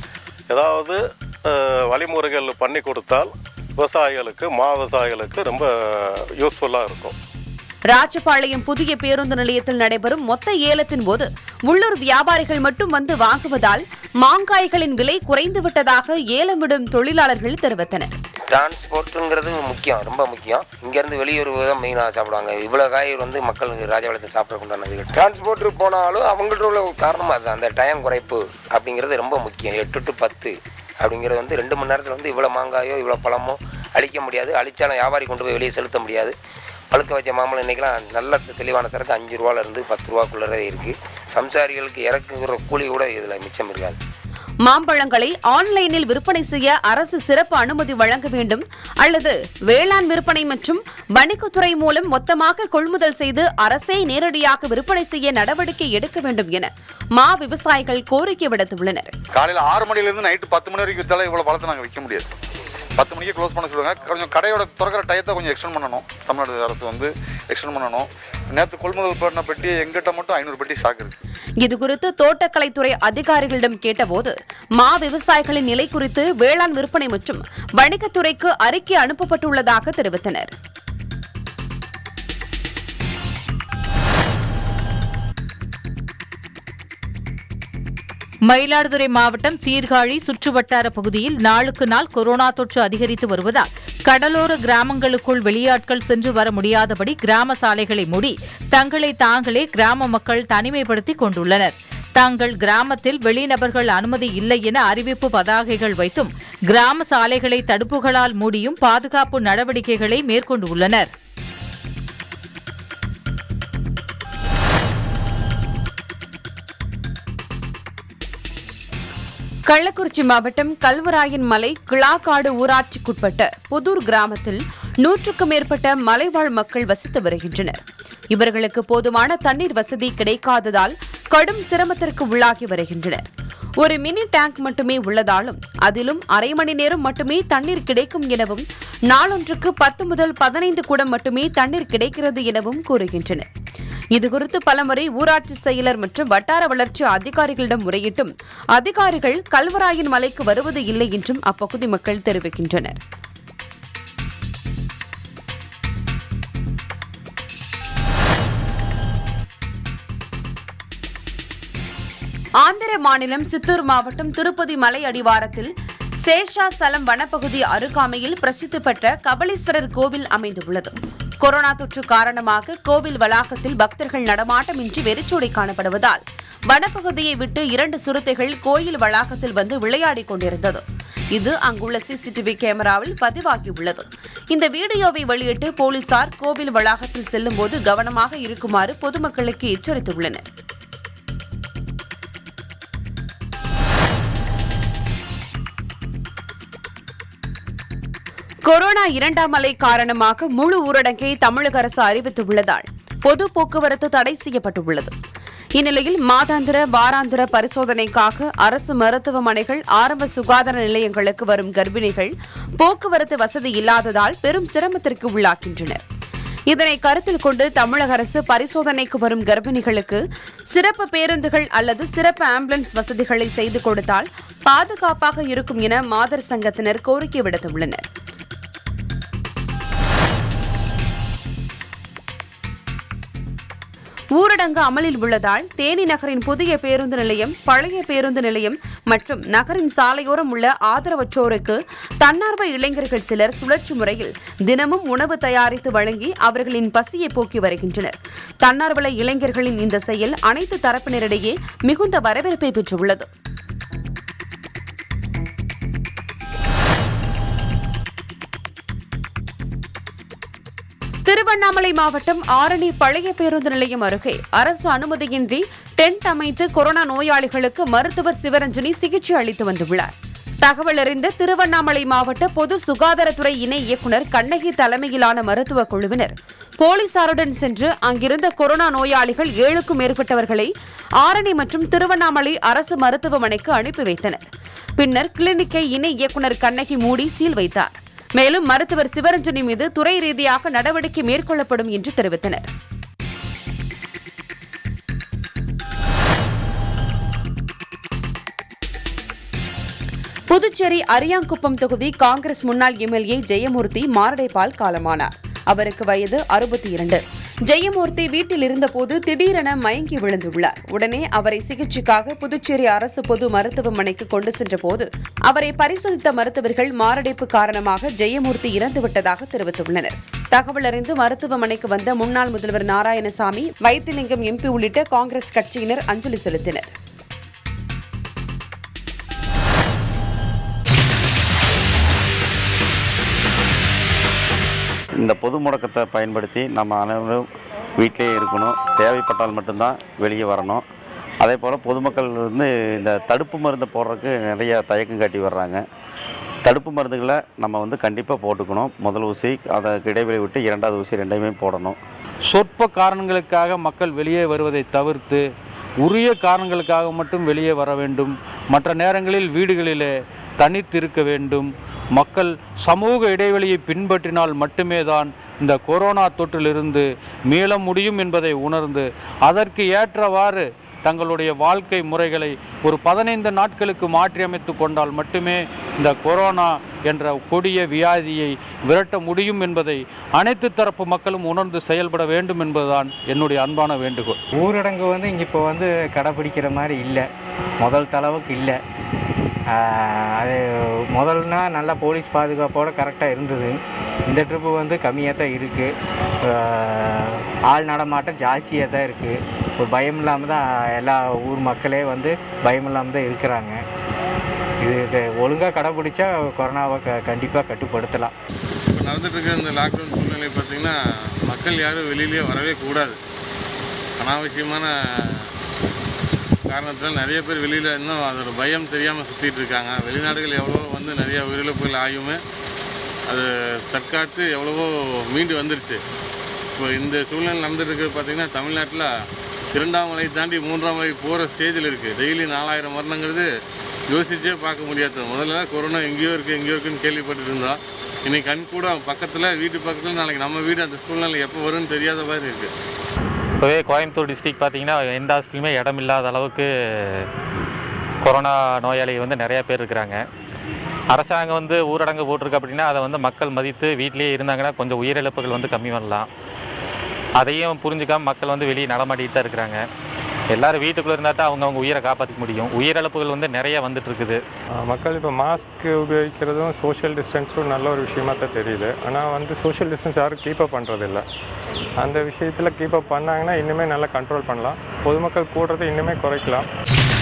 ஏதாவது அஹ், வழிமுறைகள் பண்ணி கொடுத்தால் விவசாயிகளுக்கு மா விவசாயிகளுக்கு ரொம்ப யூஸ்ஃபுல்லாக இருக்கும் ராஜபாளையம் புதிய பேருந்து நிலையத்தில் நடைபெறும் மொத்த ஏலத்தின் போது உள்ளூர் வியாபாரிகள் மட்டும் வந்து வாங்குவதால் மாங்காய்களின் விலை குறைந்து விட்டதாக ஏலமிடும் தொழிலாளர்கள் தெரிவித்தனர் டிரான்ஸ்போர்ட்டுங்கிறது முக்கியம் ரொம்ப முக்கியம் இங்கேருந்து வெளியூர் தான் மெயினாக சாப்பிடுவாங்க இவ்வளோ காய் வந்து மக்கள் ராஜபாளையத்தை சாப்பிடக்கூடாது டிரான்ஸ்போர்ட்டு போனாலும் அவங்கள்ட்ட உள்ள காரணம் அதுதான் அந்த டைம் குறைப்பு அப்படிங்கிறது ரொம்ப முக்கியம் எட்டு டு பத்து அப்படிங்கிறது வந்து ரெண்டு மணி நேரத்தில் வந்து இவ்வளோ மாங்காயோ இவ்வளோ பழமோ அழிக்க முடியாது அழிச்சாலும் வியாபாரி கொண்டு போய் வெளியே செலுத்த முடியாது பழுக்க வச்ச மாம்பழம் இன்றைக்கெலாம் நல்ல தெளிவான சரக்கு அஞ்சு ரூபாலேருந்து பத்து ரூபாக்குள்ளே இருக்குது சம்சாரிகளுக்கு இறக்குகிற கூலி கூட இதில் மிச்சம் இருக்காது மாம்பழங்களை ஆன்லைனில் விற்பனை செய்ய அரசு சிறப்பு அனுமதி வழங்க வேண்டும் அல்லது வேளாண் விற்பனை மற்றும் வணிகத்துறை மூலம் மொத்தமாக கொள்முதல் செய்து அரசே நேரடியாக விற்பனை செய்ய நடவடிக்கை எடுக்க வேண்டும் என மா விவசாயிகள் கோரிக்கை விடுத்துள்ளனர் காலையில் ஆறு மணிலேருந்து நைட்டு பத்து மணி வரைக்கும் விற்றாலும் இவ்வளோ பழத்தை நாங்கள் விற்க முடியாது பத்து மணிக்கே க்ளோஸ் பண்ண சொல்லுவாங்க கொஞ்சம் கடையோட திறக்கிற டயத்தை கொஞ்சம் எக்ஸ்டெண்ட் பண்ணணும் தமிழ்நாடு அரசு வந்து எக்ஸ்டெண்ட் பண்ணணும் நேற்று கொள்முதல் பண்ண பெட்டி எங்கிட்ட மட்டும் ஐநூறு பெட்டி ஸ்டாக் இருக்குது இதுகுறித்து தோட்டக்கலைத்துறை அதிகாரிகளிடம் கேட்டபோது மா விவசாயிகளின் நிலை குறித்து வேளாண் விற்பனை மற்றும் வணிகத்துறைக்கு அறிக்கை அனுப்பப்பட்டுள்ளதாக தெரிவித்தனர் மயிலாடுதுறை மாவட்டம் சீர்காழி சுற்றுவட்டார பகுதியில் நாளுக்கு நாள் கொரோனா தொற்று அதிகரித்து வருவதால் கடலோர கிராமங்களுக்குள் வெளியாட்கள் சென்று வர முடியாதபடி கிராம சாலைகளை மூடி தங்களை தாங்களே கிராம மக்கள் தனிமைப்படுத்திக் கொண்டுள்ளனர் தாங்கள் கிராமத்தில் வெளிநபர்கள் அனுமதி இல்லை என அறிவிப்பு பதாகைகள் வைத்தும் கிராம சாலைகளை தடுப்புகளால் மூடியும் பாதுகாப்பு நடவடிக்கைகளை மேற்கொண்டுள்ளனர் கள்ளக்குறிச்சி மாவட்டம் கல்வராயன் மலை கிளாக்காடு ஊராட்சிக்குட்பட்ட புதூர் கிராமத்தில் நூற்றுக்கும் மேற்பட்ட மலைவாழ் மக்கள் வசித்து வருகின்றனர் இவர்களுக்கு போதுமான தண்ணீர் வசதி கிடைக்காததால் கடும் சிரமத்திற்கு உள்ளாகி வருகின்றனர் ஒரு மினி டேங்க் மட்டுமே உள்ளதாலும் அதிலும் அரை மணி நேரம் மட்டுமே தண்ணீர் கிடைக்கும் எனவும் நாளொன்றுக்கு பத்து முதல் பதினைந்து குடம் மட்டுமே தண்ணீர் கிடைக்கிறது எனவும் கூறுகின்றனர் இதுகுறித்து பலமுறை ஊராட்சி செயலர் மற்றும் வட்டார வளர்ச்சி அதிகாரிகளிடம் முறையிட்டும் அதிகாரிகள் கல்வராயன் மலைக்கு வருவது இல்லை என்றும் அப்பகுதி மக்கள் தெரிவிக்கின்றனர் ஆந்திர மாநிலம் சித்தூர் மாவட்டம் திருப்பதி மலை அடிவாரத்தில் சேஷாசலம் வனப்பகுதி அருகாமையில் பிரசித்தி பெற்ற கபலீஸ்வரர் கோவில் அமைந்துள்ளது கொரோனா தொற்று காரணமாக கோவில் வளாகத்தில் பக்தர்கள் நடமாட்டமின்றி வெறிச்சோடி காணப்படுவதால் வனப்பகுதியை விட்டு இரண்டு சிறுத்தைகள் கோயில் வளாகத்தில் வந்து விளையாடிக் கொண்டிருந்தது இது அங்குள்ள சிசிடிவி கேமராவில் பதிவாகியுள்ளது இந்த வீடியோவை வெளியிட்டு போலீசார் கோவில் வளாகத்தில் செல்லும்போது கவனமாக இருக்குமாறு பொதுமக்களுக்கு எச்சரித்துள்ளனர் கொரோனா இரண்டாம் அலை காரணமாக முழு ஊரடங்கை தமிழக அரசு அறிவித்துள்ளதால் பொது போக்குவரத்து தடை செய்யப்பட்டுள்ளது இந்நிலையில் மாதாந்திர வாராந்திர பரிசோதனைக்காக அரசு மருத்துவமனைகள் ஆரம்ப சுகாதார நிலையங்களுக்கு வரும் கர்ப்பிணிகள் போக்குவரத்து வசதி இல்லாததால் பெரும் சிரமத்திற்கு உள்ளாகின்றனர் இதனை கருத்தில் கொண்டு தமிழக அரசு பரிசோதனைக்கு வரும் கர்ப்பிணிகளுக்கு சிறப்பு பேருந்துகள் அல்லது சிறப்பு ஆம்புலன்ஸ் வசதிகளை செய்து கொடுத்தால் பாதுகாப்பாக இருக்கும் என மாதர் சங்கத்தினர் கோரிக்கை விடுத்துள்ளனர் ஊரடங்கு அமலில் உள்ளதால் தேனி நகரின் புதிய பேருந்து நிலையம் பழைய பேருந்து நிலையம் மற்றும் நகரின் சாலையோரம் உள்ள ஆதரவற்றோருக்கு தன்னார்வ இளைஞர்கள் சிலர் சுழற்சி முறையில் தினமும் உணவு தயாரித்து வழங்கி அவர்களின் பசியை போக்கி வருகின்றனர் தன்னார்வல இளைஞர்களின் இந்த செயல் அனைத்து தரப்பினரிடையே மிகுந்த வரவேற்பை பெற்றுள்ளது திருவண்ணாமலை மாவட்டம் ஆரணி பழைய பேருந்து நிலையம் அருகே அரசு அனுமதியின்றி டென்ட் அமைத்து கொரோனா நோயாளிகளுக்கு மருத்துவர் சிவரஞ்சனி சிகிச்சை அளித்து வந்துள்ளார் தகவல் அறிந்த திருவண்ணாமலை மாவட்ட பொது சுகாதாரத்துறை இணை இயக்குநர் கண்ணகி தலைமையிலான மருத்துவ குழுவினர் போலீசாருடன் சென்று அங்கிருந்த கொரோனா நோயாளிகள் ஏழுக்கும் மேற்பட்டவர்களை ஆரணி மற்றும் திருவண்ணாமலை அரசு மருத்துவமனைக்கு அனுப்பி வைத்தனர் பின்னர் கிளினிக்கை இணை இயக்குநர் கண்ணகி மூடி சீல் வைத்தார் மேலும் மருத்துவர் சிவரஞ்சனி மீது துறை ரீதியாக நடவடிக்கை மேற்கொள்ளப்படும் என்று தெரிவித்தனர் புதுச்சேரி அரியாங்குப்பம் தொகுதி காங்கிரஸ் முன்னாள் எம்எல்ஏ ஜெயமூர்த்தி மாரடைப்பால் காலமானார் அவருக்கு வயது அறுபத்தி இரண்டு ஜெயமூர்த்தி வீட்டில் இருந்தபோது திடீரென மயங்கி விழுந்துள்ளார் உடனே அவரை சிகிச்சைக்காக புதுச்சேரி அரசு பொது மருத்துவமனைக்கு கொண்டு சென்றபோது அவரை பரிசோதித்த மருத்துவர்கள் மாரடைப்பு காரணமாக ஜெயமூர்த்தி இறந்துவிட்டதாக தெரிவித்துள்ளனர் தகவல் அறிந்து மருத்துவமனைக்கு வந்த முன்னாள் முதல்வர் நாராயணசாமி வைத்திலிங்கம் எம்பி உள்ளிட்ட காங்கிரஸ் கட்சியினர் அஞ்சலி செலுத்தினர் இந்த பொது முடக்கத்தை பயன்படுத்தி நம்ம அனைவரும் வீட்டிலே இருக்கணும் தேவைப்பட்டால் மட்டும்தான் வெளியே வரணும் அதே போல் பொதுமக்கள் வந்து இந்த தடுப்பு மருந்து போடுறதுக்கு நிறைய தயக்கம் காட்டி வர்றாங்க தடுப்பு மருந்துகளை நம்ம வந்து கண்டிப்பாக போட்டுக்கணும் முதல் ஊசி அதை இடைவெளி விட்டு இரண்டாவது ஊசி ரெண்டையுமே போடணும் சொற்ப காரணங்களுக்காக மக்கள் வெளியே வருவதை தவிர்த்து உரிய காரணங்களுக்காக மட்டும் வெளியே வர வேண்டும் மற்ற நேரங்களில் வீடுகளிலே தனித்து இருக்க வேண்டும் மக்கள் சமூக இடைவெளியை பின்பற்றினால் மட்டுமே தான் இந்த கொரோனா தொற்றிலிருந்து மீள முடியும் என்பதை உணர்ந்து அதற்கு ஏற்றவாறு தங்களுடைய வாழ்க்கை முறைகளை ஒரு பதினைந்து நாட்களுக்கு மாற்றியமைத்து கொண்டால் மட்டுமே இந்த கொரோனா என்ற கொடிய வியாதியை விரட்ட முடியும் என்பதை அனைத்து தரப்பு மக்களும் உணர்ந்து செயல்பட வேண்டும் என்பதுதான் என்னுடைய அன்பான வேண்டுகோள் ஊரடங்கு வந்து இங்கே இப்போ வந்து கடைப்பிடிக்கிற மாதிரி இல்லை முதல் தளவுக்கு இல்லை ஆஹ் அது முதல்னா நல்லா போலீஸ் பாதுகாப்போடு கரெக்டாக இருந்தது இந்த ட்ரிப்பு வந்து கம்மியாக தான் இருக்குது ஆள் நடமாட்டம் ஜாஸ்தியாக தான் இருக்குது ஒரு பயம் இல்லாமல் தான் எல்லா ஊர் மக்களே வந்து பயம் இல்லாமல் தான் இருக்கிறாங்க இது ஒழுங்காக கடைப்பிடிச்சா கொரோனாவை க கண்டிப்பாக கட்டுப்படுத்தலாம் இப்போ நடந்துட்டு இருக்க இந்த லாக்டவுன் சூழ்நிலை பார்த்தீங்கன்னா மக்கள் யாரும் வெளியிலேயே வரவே கூடாது அனாவசியமான காரணத்தில் நிறைய பேர் வெளியில் இன்னும் அதோட பயம் தெரியாமல் சுற்றிட்டு இருக்காங்க வெளிநாடுகள் எவ்வளவோ வந்து நிறைய உயிரிழப்புகள் ஆகியுமே அது தற்காத்து எவ்வளவோ மீண்டு வந்துருச்சு இப்போ இந்த சூழ்நிலை நடந்துட்டு இருக்கிறது பார்த்தீங்கன்னா தமிழ்நாட்டில் இரண்டாம் மலை தாண்டி மூன்றாம் மலை போகிற ஸ்டேஜில் இருக்குது டெய்லி நாலாயிரம் மரணங்கிறது யோசிச்சே பார்க்க முடியாது முதல்ல கொரோனா எங்கேயோ இருக்குது எங்கேயோ இருக்குன்னு கேள்விப்பட்டுட்டு இருந்தோம் இன்னைக்கு கண் கூட பக்கத்தில் வீட்டு பக்கத்தில் நாளைக்கு நம்ம வீடு அந்த சூழ்நிலை எப்போ வரும்னு தெரியாத மாதிரி இருக்குது இப்போவே கோயம்புத்தூர் டிஸ்ட்ரிக்ட் பார்த்தீங்கன்னா எந்த ஹாஸ்பிட்டலுமே இடம் இல்லாத அளவுக்கு கொரோனா நோயாளிகள் வந்து நிறைய பேர் இருக்கிறாங்க அரசாங்கம் வந்து ஊரடங்கு போட்டிருக்கு அப்படின்னா அதை வந்து மக்கள் மதித்து வீட்டிலேயே இருந்தாங்கன்னா கொஞ்சம் உயிரிழப்புகள் வந்து கம்மி பண்ணலாம் அதையும் புரிஞ்சுக்காம மக்கள் வந்து வெளியே நடமாடிட்டு தான் இருக்கிறாங்க எல்லாரும் வீட்டுக்குள்ளே இருந்தால் தான் அவங்க அவங்க உயிரை காப்பாற்றிக்க முடியும் உயிரிழப்புகள் வந்து நிறைய வந்துட்டு இருக்குது ஆஹ் மக்கள் இப்போ மாஸ்க் உபயோகிக்கிறதும் சோஷியல் டிஸ்டன்ஸும் நல்ல ஒரு விஷயமா தான் தெரியுது ஆனால் வந்து சோஷியல் டிஸ்டன்ஸ் யாரும் கீப் அப் பண்ணுறதில்ல அந்த விஷயத்தில் கீப் அப் பண்ணாங்கன்னா இன்னுமே நல்லா கண்ட்ரோல் பண்ணலாம் பொதுமக்கள் கூடுறதை இன்னுமே குறைக்கலாம்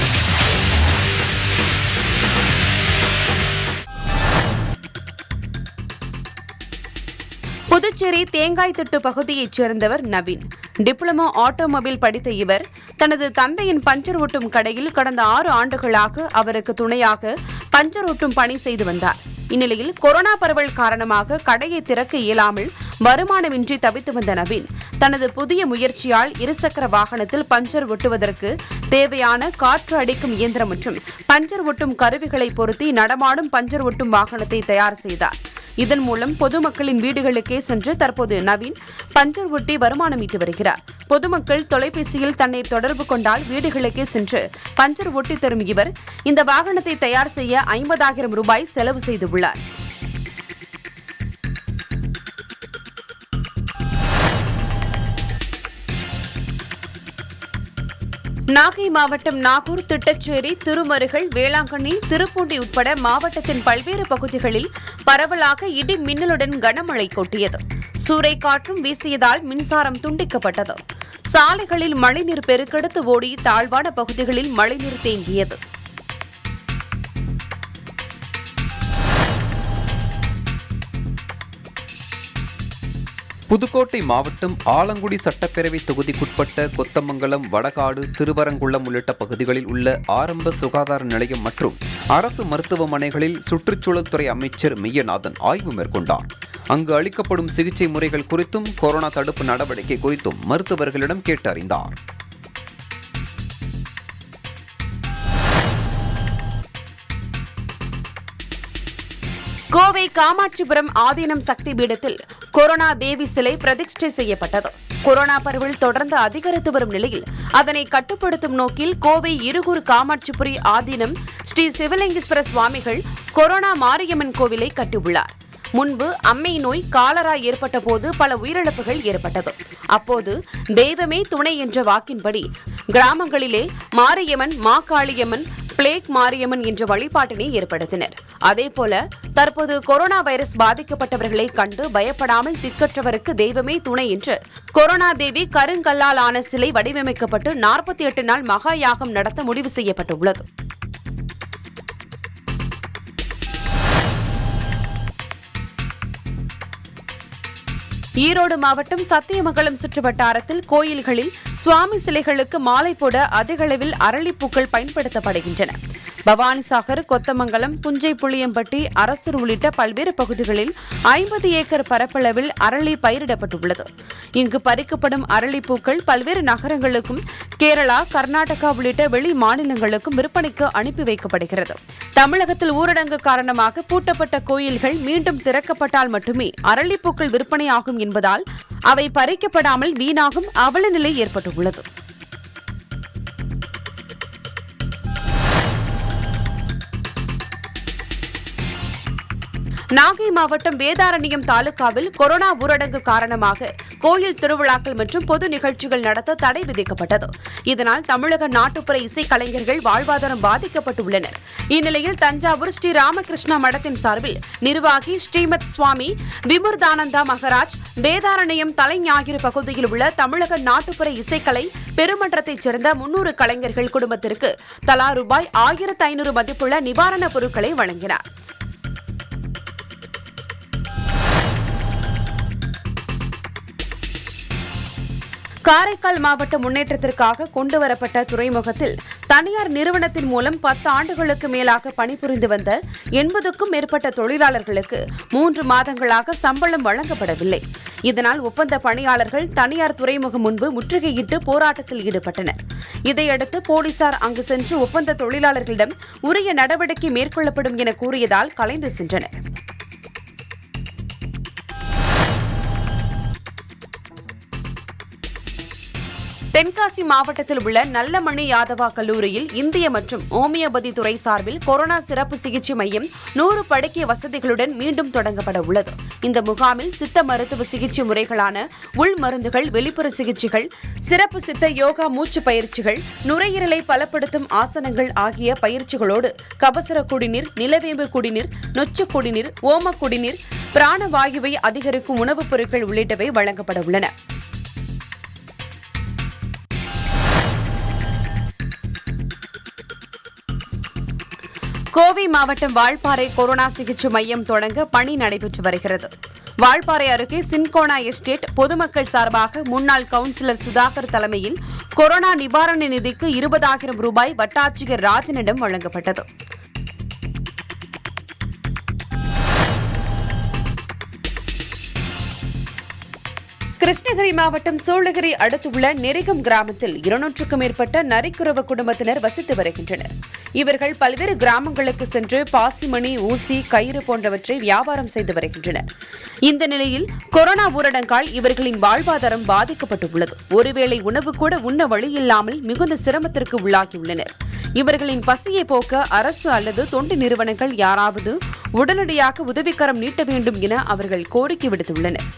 புதுச்சேரி தேங்காய் திட்டு பகுதியைச் சேர்ந்தவர் நவீன் டிப்ளமோ ஆட்டோமொபைல் படித்த இவர் தனது தந்தையின் பஞ்சர் ஓட்டும் கடையில் கடந்த ஆறு ஆண்டுகளாக அவருக்கு துணையாக பஞ்சர் ஓட்டும் பணி செய்து வந்தார் இந்நிலையில் கொரோனா பரவல் காரணமாக கடையை திறக்க இயலாமல் வருமானமின்றி தவித்து வந்த நவீன் தனது புதிய முயற்சியால் இருசக்கர வாகனத்தில் பஞ்சர் ஒட்டுவதற்கு தேவையான காற்று அடிக்கும் இயந்திரம் மற்றும் பஞ்சர் ஒட்டும் கருவிகளை பொருத்தி நடமாடும் பஞ்சர் ஒட்டும் வாகனத்தை தயார் செய்தார் இதன் மூலம் பொதுமக்களின் வீடுகளுக்கே சென்று தற்போது நவீன் பஞ்சர் ஒட்டி வருமானம் ஈட்டி வருகிறார் பொதுமக்கள் தொலைபேசியில் தன்னை தொடர்பு கொண்டால் வீடுகளுக்கே சென்று பஞ்சர் ஒட்டி தரும் இவர் இந்த வாகனத்தை தயார் செய்ய ஐம்பதாயிரம் ரூபாய் செலவு செய்துள்ளார் நாகை மாவட்டம் நாகூர் திட்டச்சேரி திருமருகல் வேளாங்கண்ணி திருப்பூண்டி உட்பட மாவட்டத்தின் பல்வேறு பகுதிகளில் பரவலாக இடி மின்னலுடன் கனமழை கொட்டியது சூறைக்காற்றும் வீசியதால் மின்சாரம் துண்டிக்கப்பட்டது சாலைகளில் மழைநீர் பெருக்கெடுத்து ஓடி தாழ்வான பகுதிகளில் மழைநீர் தேங்கியது புதுக்கோட்டை மாவட்டம் ஆலங்குடி சட்டப்பேரவை தொகுதிக்குட்பட்ட கொத்தமங்கலம் வடகாடு திருவரங்குளம் உள்ளிட்ட பகுதிகளில் உள்ள ஆரம்ப சுகாதார நிலையம் மற்றும் அரசு மருத்துவமனைகளில் சுற்றுச்சூழல் துறை அமைச்சர் மெய்யநாதன் ஆய்வு மேற்கொண்டார் அங்கு அளிக்கப்படும் சிகிச்சை முறைகள் குறித்தும் கொரோனா தடுப்பு நடவடிக்கை குறித்தும் மருத்துவர்களிடம் கேட்டறிந்தார் கோவை காமாட்சிபுரம் ஆதீனம் சக்தி பீடத்தில் கொரோனா தேவி சிலை பிரதிஷ்டை செய்யப்பட்டது கொரோனா பரவல் தொடர்ந்து அதிகரித்து வரும் நிலையில் அதனை கட்டுப்படுத்தும் நோக்கில் கோவை இருகூர் காமாட்சிபுரி ஆதீனம் ஸ்ரீ சிவலிங்கேஸ்வர சுவாமிகள் கொரோனா மாரியம்மன் கோவிலை கட்டியுள்ளார் முன்பு அம்மை நோய் காலரா ஏற்பட்ட போது பல உயிரிழப்புகள் ஏற்பட்டது அப்போது தெய்வமே துணை என்ற வாக்கின்படி கிராமங்களிலே மாரியம்மன் மாகாளியம்மன் பிளேக் மாரியம்மன் என்ற வழிபாட்டினை ஏற்படுத்தினர் அதேபோல தற்போது கொரோனா வைரஸ் பாதிக்கப்பட்டவர்களை கண்டு பயப்படாமல் திக்கற்றவருக்கு தெய்வமே துணை என்று கொரோனா தேவி கருங்கல்லால் ஆன சிலை வடிவமைக்கப்பட்டு நாற்பத்தி எட்டு நாள் மகா யாகம் நடத்த முடிவு செய்யப்பட்டுள்ளது ஈரோடு மாவட்டம் சத்தியமங்கலம் சுற்றுவட்டாரத்தில் கோயில்களில் சுவாமி சிலைகளுக்கு மாலை போட அதிக அளவில் அரளிப்பூக்கள் பயன்படுத்தப்படுகின்றன பவானிசாகர் கொத்தமங்கலம் புஞ்சை புளியம்பட்டி அரசூர் உள்ளிட்ட பல்வேறு பகுதிகளில் ஐம்பது ஏக்கர் பரப்பளவில் அரளி பயிரிடப்பட்டுள்ளது இங்கு பறிக்கப்படும் அரளிப்பூக்கள் பல்வேறு நகரங்களுக்கும் கேரளா கர்நாடகா உள்ளிட்ட வெளி மாநிலங்களுக்கும் விற்பனைக்கு அனுப்பி வைக்கப்படுகிறது தமிழகத்தில் ஊரடங்கு காரணமாக பூட்டப்பட்ட கோயில்கள் மீண்டும் திறக்கப்பட்டால் மட்டுமே அரளிப்பூக்கள் விற்பனையாகும் என்பதால் அவை பறிக்கப்படாமல் வீணாகும் அவல நிலை ஏற்பட்டுள்ளது நாகை மாவட்டம் வேதாரண்யம் தாலுகாவில் கொரோனா ஊரடங்கு காரணமாக கோயில் திருவிழாக்கள் மற்றும் பொது நிகழ்ச்சிகள் நடத்த தடை விதிக்கப்பட்டது இதனால் தமிழக நாட்டுப்புற இசைக்கலைஞர்கள் வாழ்வாதாரம் பாதிக்கப்பட்டுள்ளனர் இந்நிலையில் தஞ்சாவூர் ஸ்ரீ ராமகிருஷ்ணா மடத்தின் சார்பில் நிர்வாகி ஸ்ரீமத் சுவாமி விமுர்தானந்தா மகராஜ் வேதாரண்யம் தலைஞாயிறு பகுதியில் உள்ள தமிழக நாட்டுப்புற இசைக்கலை பெருமன்றத்தைச் சேர்ந்த முன்னூறு கலைஞர்கள் குடும்பத்திற்கு தலா ரூபாய் ஆயிரத்து ஐநூறு மதிப்புள்ள நிவாரணப் பொருட்களை வழங்கினார் காரைக்கால் மாவட்ட முன்னேற்றத்திற்காக கொண்டுவரப்பட்ட துறைமுகத்தில் தனியார் நிறுவனத்தின் மூலம் பத்து ஆண்டுகளுக்கு மேலாக பணிபுரிந்து வந்த எண்பதுக்கும் மேற்பட்ட தொழிலாளர்களுக்கு மூன்று மாதங்களாக சம்பளம் வழங்கப்படவில்லை இதனால் ஒப்பந்த பணியாளர்கள் தனியார் துறைமுகம் முன்பு முற்றுகையிட்டு போராட்டத்தில் ஈடுபட்டனர் இதையடுத்து போலீசார் அங்கு சென்று ஒப்பந்த தொழிலாளர்களிடம் உரிய நடவடிக்கை மேற்கொள்ளப்படும் என கூறியதால் கலைந்து சென்றனர் தென்காசி மாவட்டத்தில் உள்ள நல்லமணி யாதவா கல்லூரியில் இந்திய மற்றும் ஹோமியோபதி துறை சார்பில் கொரோனா சிறப்பு சிகிச்சை மையம் நூறு படுக்கை வசதிகளுடன் மீண்டும் தொடங்கப்பட உள்ளது இந்த முகாமில் சித்த மருத்துவ சிகிச்சை முறைகளான உள் மருந்துகள் வெளிப்புற சிகிச்சைகள் சிறப்பு சித்த யோகா மூச்சு பயிற்சிகள் நுரையீரலை பலப்படுத்தும் ஆசனங்கள் ஆகிய பயிற்சிகளோடு கபசுர குடிநீர் நிலவேம்பு குடிநீர் நொச்சு குடிநீர் ஓம குடிநீர் பிராணவாயுவை அதிகரிக்கும் உணவுப் பொருட்கள் உள்ளிட்டவை வழங்கப்பட உள்ளன கோவை மாவட்டம் வால்பாறை கொரோனா சிகிச்சை மையம் தொடங்க பணி நடைபெற்று வருகிறது வால்பாறை அருகே சின்கோனா எஸ்டேட் பொதுமக்கள் சார்பாக முன்னாள் கவுன்சிலர் சுதாகர் தலைமையில் கொரோனா நிவாரண நிதிக்கு இருபதாயிரம் ரூபாய் வட்டாட்சியர் ராஜனிடம் வழங்கப்பட்டது கிருஷ்ணகிரி மாவட்டம் சூளகிரி அடுத்துள்ள நெரிகம் கிராமத்தில் இருநூற்றுக்கும் மேற்பட்ட நரிக்குறவ குடும்பத்தினர் வசித்து வருகின்றனர் இவர்கள் பல்வேறு கிராமங்களுக்கு சென்று பாசிமணி ஊசி கயிறு போன்றவற்றை வியாபாரம் செய்து வருகின்றனர் இந்த நிலையில் கொரோனா ஊரடங்கால் இவர்களின் வாழ்வாதாரம் பாதிக்கப்பட்டுள்ளது ஒருவேளை உணவு கூட உண்ண வழியில்லாமல் மிகுந்த சிரமத்திற்கு உள்ளாகியுள்ளனர் இவர்களின் பசியை போக்க அரசு அல்லது தொண்டு நிறுவனங்கள் யாராவது உடனடியாக உதவிக்கரம் நீட்ட வேண்டும் என அவர்கள் கோரிக்கை விடுத்துள்ளனர்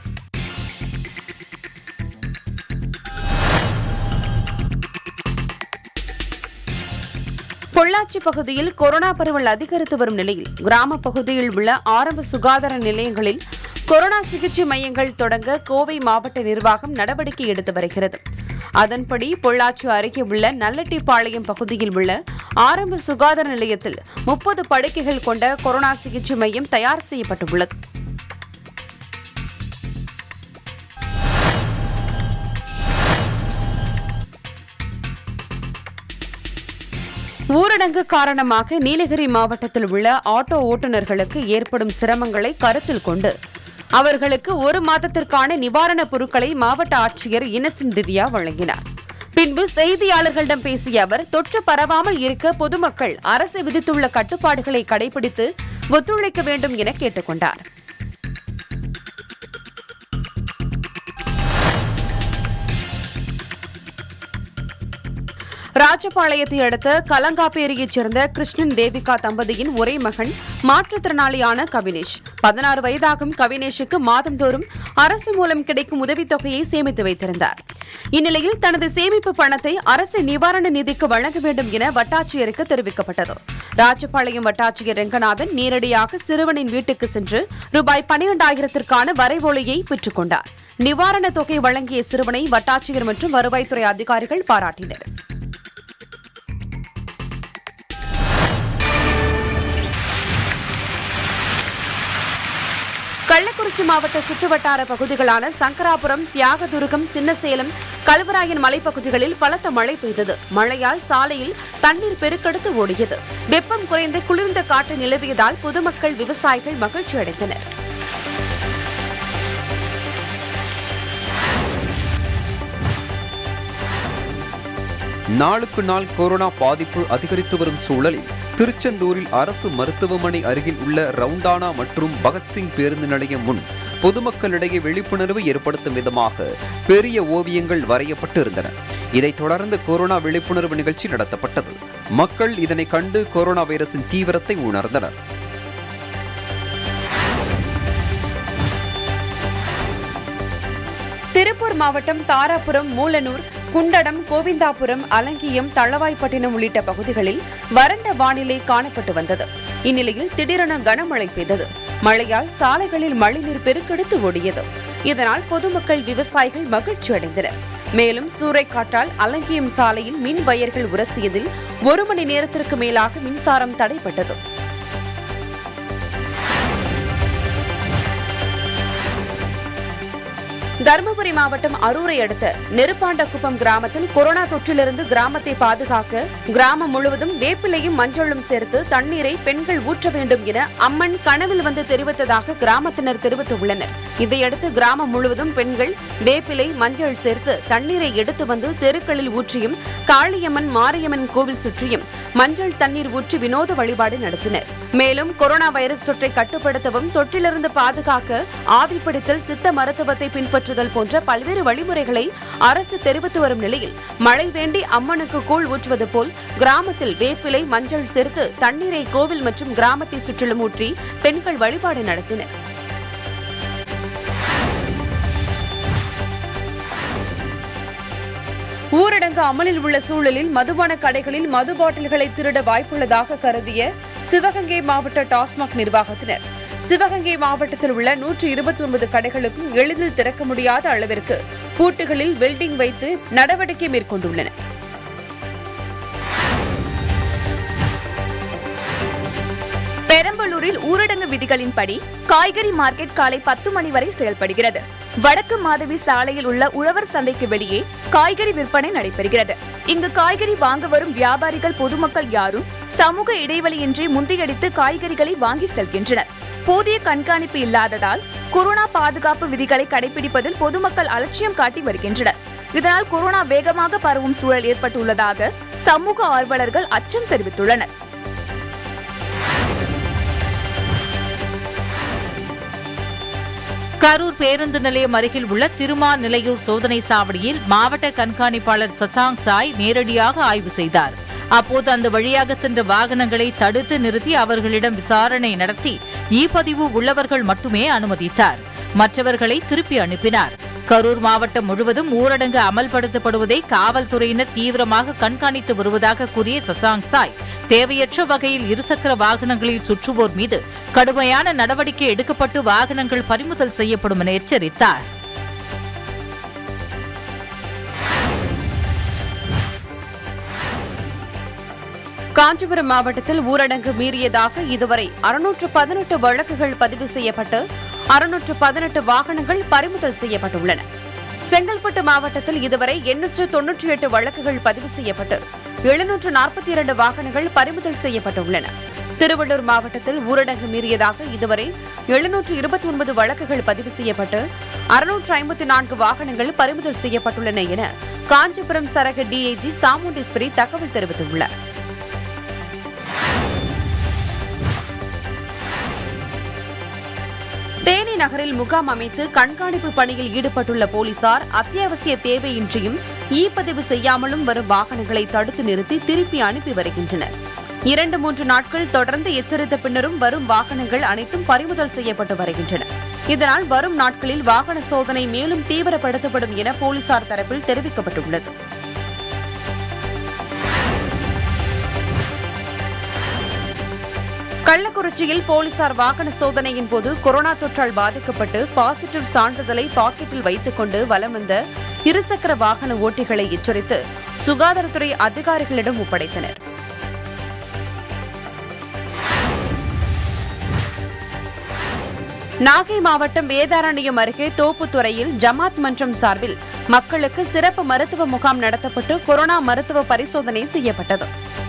பொள்ளாச்சி பகுதியில் கொரோனா பரவல் அதிகரித்து வரும் நிலையில் கிராம பகுதியில் உள்ள ஆரம்ப சுகாதார நிலையங்களில் கொரோனா சிகிச்சை மையங்கள் தொடங்க கோவை மாவட்ட நிர்வாகம் நடவடிக்கை எடுத்து வருகிறது அதன்படி பொள்ளாச்சி அருகே உள்ள நல்லட்டிப்பாளையம் பகுதியில் உள்ள ஆரம்ப சுகாதார நிலையத்தில் முப்பது படுக்கைகள் கொண்ட கொரோனா சிகிச்சை மையம் தயார் செய்யப்பட்டுள்ளது ஊரடங்கு காரணமாக நீலகிரி மாவட்டத்தில் உள்ள ஆட்டோ ஓட்டுநர்களுக்கு ஏற்படும் சிரமங்களை கருத்தில் கொண்டு அவர்களுக்கு ஒரு மாதத்திற்கான நிவாரணப் பொருட்களை மாவட்ட ஆட்சியர் இன்னசென்ட் திவ்யா வழங்கினார் பின்பு செய்தியாளர்களிடம் பேசிய அவர் தொற்று பரவாமல் இருக்க பொதுமக்கள் அரசு விதித்துள்ள கட்டுப்பாடுகளை கடைபிடித்து ஒத்துழைக்க வேண்டும் என கேட்டுக் கொண்டார் ராஜபாளையத்தை அடுத்த கலங்காப்பேரியைச் சேர்ந்த கிருஷ்ணன் தேவிகா தம்பதியின் ஒரே மகன் மாற்றுத்திறனாளியான கவினேஷ் பதினாறு வயதாகும் கவினேஷுக்கு மாதந்தோறும் அரசு மூலம் கிடைக்கும் உதவித்தொகையை சேமித்து வைத்திருந்தார் இந்நிலையில் தனது சேமிப்பு பணத்தை அரசு நிவாரண நிதிக்கு வழங்க வேண்டும் என வட்டாட்சியருக்கு தெரிவிக்கப்பட்டது ராஜபாளையம் வட்டாட்சியர் ரெங்கநாதன் நேரடியாக சிறுவனின் வீட்டுக்கு சென்று ரூபாய் பனிரெண்டாயிரத்திற்கான வரைவோலையை பெற்றுக் கொண்டார் நிவாரணத் தொகை வழங்கிய சிறுவனை வட்டாட்சியர் மற்றும் வருவாய்த்துறை அதிகாரிகள் பாராட்டினர் கள்ளக்குறிச்சி மாவட்ட சுற்றுவட்டார பகுதிகளான சங்கராபுரம் தியாகதுருகம் சின்னசேலம் கல்வராயன் மலைப்பகுதிகளில் பலத்த மழை பெய்தது மழையால் சாலையில் தண்ணீர் பெருக்கெடுத்து ஓடியது வெப்பம் குறைந்து குளிர்ந்த காற்று நிலவியதால் பொதுமக்கள் விவசாயிகள் மகிழ்ச்சி அடைந்தனர் நாளுக்கு நாள் கொரோனா பாதிப்பு அதிகரித்து வரும் சூழலில் திருச்செந்தூரில் அரசு மருத்துவமனை அருகில் உள்ள ரவுண்டானா மற்றும் பகத்சிங் பேருந்து நிலையம் முன் பொதுமக்களிடையே விழிப்புணர்வு ஏற்படுத்தும் விதமாக பெரிய ஓவியங்கள் வரையப்பட்டு இருந்தன இதைத் தொடர்ந்து கொரோனா விழிப்புணர்வு நிகழ்ச்சி நடத்தப்பட்டது மக்கள் இதனை கண்டு கொரோனா வைரஸின் தீவிரத்தை உணர்ந்தனர் திருப்பூர் மாவட்டம் தாராபுரம் மூலனூர் குண்டடம் கோவிந்தாபுரம் அலங்கியம் தளவாய்ப்பட்டினம் உள்ளிட்ட பகுதிகளில் வறண்ட வானிலை காணப்பட்டு வந்தது இந்நிலையில் திடீரென கனமழை பெய்தது மழையால் சாலைகளில் மழைநீர் பெருக்கெடுத்து ஓடியது இதனால் பொதுமக்கள் விவசாயிகள் மகிழ்ச்சி அடைந்தனர் மேலும் சூறைக்காற்றால் அலங்கியம் சாலையில் மின் வயர்கள் உரசியதில் ஒரு மணி நேரத்திற்கு மேலாக மின்சாரம் தடைப்பட்டது தருமபுரி மாவட்டம் அரூரை அடுத்த நெருப்பாண்டக்குப்பம் கிராமத்தில் கொரோனா தொற்றிலிருந்து கிராமத்தை பாதுகாக்க கிராமம் முழுவதும் வேப்பிலையும் மஞ்சளும் சேர்த்து தண்ணீரை பெண்கள் ஊற்ற வேண்டும் என அம்மன் கனவில் வந்து தெரிவித்ததாக கிராமத்தினர் தெரிவித்துள்ளனர் இதையடுத்து கிராமம் முழுவதும் பெண்கள் வேப்பிலை மஞ்சள் சேர்த்து தண்ணீரை எடுத்து வந்து தெருக்களில் ஊற்றியும் காளியம்மன் மாரியம்மன் கோவில் சுற்றியும் மஞ்சள் தண்ணீர் ஊற்றி வினோத வழிபாடு நடத்தினர் மேலும் கொரோனா வைரஸ் தொற்றை கட்டுப்படுத்தவும் தொற்றிலிருந்து பாதுகாக்க ஆவி பிடித்தல் சித்த மருத்துவத்தை பின்பற்றுதல் போன்ற பல்வேறு வழிமுறைகளை அரசு தெரிவித்து வரும் நிலையில் மழை வேண்டி அம்மனுக்கு கூழ் ஊற்றுவது போல் கிராமத்தில் வேப்பிலை மஞ்சள் சேர்த்து தண்ணீரை கோவில் மற்றும் கிராமத்தை சுற்றிலும் ஊற்றி பெண்கள் வழிபாடு நடத்தினர் ஊரடங்கு அமலில் உள்ள சூழலில் மதுபான கடைகளில் மது பாட்டில்களை திருட வாய்ப்புள்ளதாக கருதிய சிவகங்கை மாவட்ட டாஸ்மாக் நிர்வாகத்தினர் சிவகங்கை மாவட்டத்தில் உள்ள நூற்று இருபத்தி ஒன்பது கடைகளுக்கும் எளிதில் திறக்க முடியாத அளவிற்கு பூட்டுகளில் வெல்டிங் வைத்து நடவடிக்கை மேற்கொண்டுள்ளனர் பெரம்பலூரில் ஊரடங்கு விதிகளின்படி காய்கறி மார்க்கெட் காலை பத்து மணி வரை செயல்படுகிறது வடக்கு மாதவி சாலையில் உள்ள உழவர் சந்தைக்கு வெளியே காய்கறி விற்பனை நடைபெறுகிறது இங்கு காய்கறி வாங்க வரும் வியாபாரிகள் பொதுமக்கள் யாரும் சமூக இடைவெளியின்றி முந்தியடித்து காய்கறிகளை வாங்கி செல்கின்றனர் போதிய கண்காணிப்பு இல்லாததால் கொரோனா பாதுகாப்பு விதிகளை கடைபிடிப்பதில் பொதுமக்கள் அலட்சியம் காட்டி வருகின்றனர் இதனால் கொரோனா வேகமாக பரவும் சூழல் ஏற்பட்டுள்ளதாக சமூக ஆர்வலர்கள் அச்சம் தெரிவித்துள்ளனர் கரூர் பேருந்து நிலையம் அருகில் உள்ள திருமாநிலையூர் சோதனை சாவடியில் மாவட்ட கண்காணிப்பாளர் சசாங் சாய் நேரடியாக ஆய்வு செய்தார் அப்போது அந்த வழியாக சென்ற வாகனங்களை தடுத்து நிறுத்தி அவர்களிடம் விசாரணை நடத்தி இ பதிவு உள்ளவர்கள் மட்டுமே அனுமதித்தார் மற்றவர்களை திருப்பி அனுப்பினார் கரூர் மாவட்டம் முழுவதும் ஊரடங்கு அமல்படுத்தப்படுவதை காவல்துறையினர் தீவிரமாக கண்காணித்து வருவதாக கூறிய சசாங் சாய் தேவையற்ற வகையில் இருசக்கர வாகனங்களில் சுற்றுவோர் மீது கடுமையான நடவடிக்கை எடுக்கப்பட்டு வாகனங்கள் பறிமுதல் செய்யப்படும் என எச்சரித்தார் காஞ்சிபுரம் மாவட்டத்தில் ஊரடங்கு மீறியதாக இதுவரை அறுநூற்று பதினெட்டு வழக்குகள் பதிவு செய்யப்பட்டு அறுநூற்று பதினெட்டு வாகனங்கள் பறிமுதல் செய்யப்பட்டுள்ளன செங்கல்பட்டு மாவட்டத்தில் இதுவரை எண்ணூற்று தொன்னூற்றி எட்டு வழக்குகள் பதிவு செய்யப்பட்டு எழுநூற்று நாற்பத்தி இரண்டு வாகனங்கள் பறிமுதல் செய்யப்பட்டுள்ளன திருவள்ளூர் மாவட்டத்தில் ஊரடங்கு மீறியதாக இதுவரை எழுநூற்று இருபத்தி ஒன்பது வழக்குகள் பதிவு செய்யப்பட்டு அறுநூற்று ஐம்பத்தி நான்கு வாகனங்கள் பறிமுதல் செய்யப்பட்டுள்ளன என காஞ்சிபுரம் சரக டிஐஜி சாமுண்டீஸ்வரி தகவல் தெரிவித்துள்ளார் தேனி நகரில் முகாம் அமைத்து கண்காணிப்பு பணியில் ஈடுபட்டுள்ள போலீசார் அத்தியாவசிய தேவையின்றியும் இ பதிவு செய்யாமலும் வரும் வாகனங்களை தடுத்து நிறுத்தி திருப்பி அனுப்பி வருகின்றனர் இரண்டு மூன்று நாட்கள் தொடர்ந்து எச்சரித்த பின்னரும் வரும் வாகனங்கள் அனைத்தும் பறிமுதல் செய்யப்பட்டு வருகின்றன இதனால் வரும் நாட்களில் வாகன சோதனை மேலும் தீவிரப்படுத்தப்படும் என போலீசார் தரப்பில் தெரிவிக்கப்பட்டுள்ளது கள்ளக்குறிச்சியில் போலீசார் வாகன சோதனையின் போது கொரோனா தொற்றால் பாதிக்கப்பட்டு பாசிட்டிவ் சான்றிதழை பாக்கெட்டில் வைத்துக் கொண்டு வலம் வந்த இருசக்கர வாகன ஓட்டிகளை எச்சரித்து சுகாதாரத்துறை அதிகாரிகளிடம் ஒப்படைத்தனர் நாகை மாவட்டம் வேதாரண்யம் அருகே தோப்புத்துறையில் ஜமாத் மன்றம் சார்பில் மக்களுக்கு சிறப்பு மருத்துவ முகாம் நடத்தப்பட்டு கொரோனா மருத்துவ பரிசோதனை செய்யப்பட்டது